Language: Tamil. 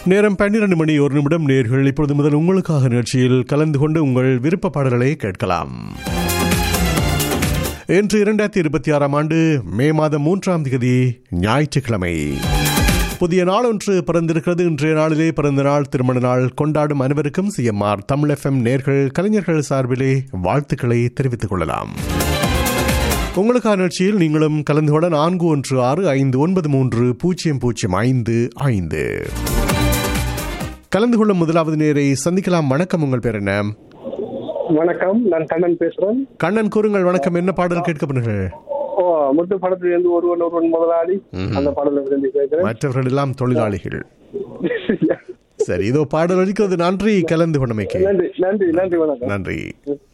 நேரம் பன்னிரண்டு மணி ஒரு நிமிடம் நேர்கள் இப்பொழுது முதல் உங்களுக்காக நிகழ்ச்சியில் கலந்து கொண்டு உங்கள் விருப்ப பாடல்களை கேட்கலாம் இன்று இரண்டாயிரத்தி இருபத்தி ஆறாம் ஆண்டு மே மாதம் மூன்றாம் தேதி ஞாயிற்றுக்கிழமை புதிய நாள் ஒன்று பிறந்திருக்கிறது இன்றைய நாளிலே பிறந்த நாள் திருமண நாள் கொண்டாடும் அனைவருக்கும் சிஎம்ஆர் தமிழ் எஃப்எம் நேர்கள் கலைஞர்கள் சார்பிலே வாழ்த்துக்களை தெரிவித்துக் கொள்ளலாம் உங்களுக்கான நிகழ்ச்சியில் நீங்களும் கலந்து கொள்ள நான்கு ஒன்று ஆறு ஐந்து ஒன்பது மூன்று பூஜ்ஜியம் பூஜ்ஜியம் ஐந்து ஐந்து கலந்து கொள்ளும் முதலாவது நேரை சந்திக்கலாம் வணக்கம் உங்கள் பேர் என்ன வணக்கம் நான் கண்ணன் பேசுறேன் கண்ணன் கூறுங்கள் வணக்கம் என்ன பாடல் கேட்கப்படுங்கள் ஓ முட்டு படத்துல இருந்து ஒருவன் ஒருவன் முதலாளி அந்த பாடல விரும்பி கேட்கிறேன் மற்றவர்கள் எல்லாம் தொழிலாளிகள் சரி இதோ பாடல் அளிக்கிறது நன்றி கலந்து கொண்டமைக்கு நன்றி நன்றி நன்றி வணக்கம் நன்றி